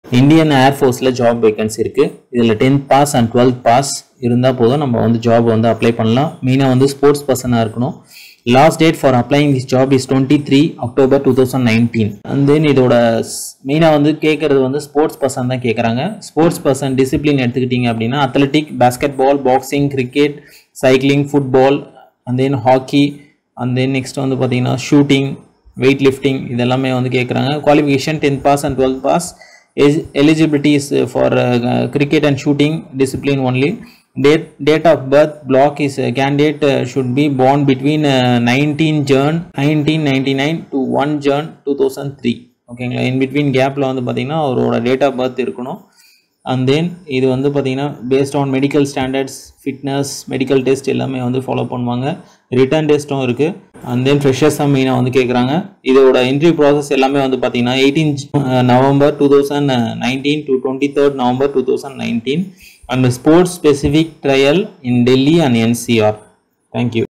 Indian ஏர்ஃபோர்ஸில் job vacancy இருக்குது இதில் tenth pass and twelfth pass இருந்தால் போதும் நம்ம வந்து ஜாப் வந்து அப்ளை பண்ணலாம் மெயினாக வந்து ஸ்போர்ட்ஸ் பர்சனாக இருக்கணும் last date for applying this job is twenty three October two thousand nineteen and then இதோட மெயினாக வந்து கேட்குறது வந்து ஸ்போர்ட்ஸ் பர்சன் தான் கேட்குறாங்க ஸ்போர்ட்ஸ் பர்சன் டிசிப்ளின் எடுத்துக்கிட்டிங்க அப்படின்னா athletic basketball boxing cricket cycling football and then hockey and then next வந்து பார்த்தீங்கன்னா ஷூட்டிங் வெயிட் லிஃப்டிங் இதெல்லாமே வந்து கேட்குறாங்க qualification tenth pass and twelfth pass eligibility is uh, for uh, cricket and shooting discipline only date date of birth block is uh, candidate uh, should be born between uh, 19 Jan 1999 to 1 Jan 2003 ஓகேங்களா in between கேப்பில் வந்து பார்த்தீங்கன்னா அவரோட date of birth இருக்கணும் and then இது வந்து பார்த்தீங்கன்னா based on medical standards fitness medical test எல்லாமே வந்து ஃபாலோ பண்ணுவாங்க ரிட்டர்ன் டெஸ்ட்டும் இருக்குது அண்ட் தென் ஃப்ரெஷர்ஸ் தான் மெயினாக வந்து கேட்குறாங்க இதோட இன்டர்வியூ ப்ராசஸ் எல்லாமே வந்து பார்த்தீங்கன்னா eighteen November two thousand nineteen to twenty third November two thousand nineteen and sports specific trial in Delhi and NCR thank you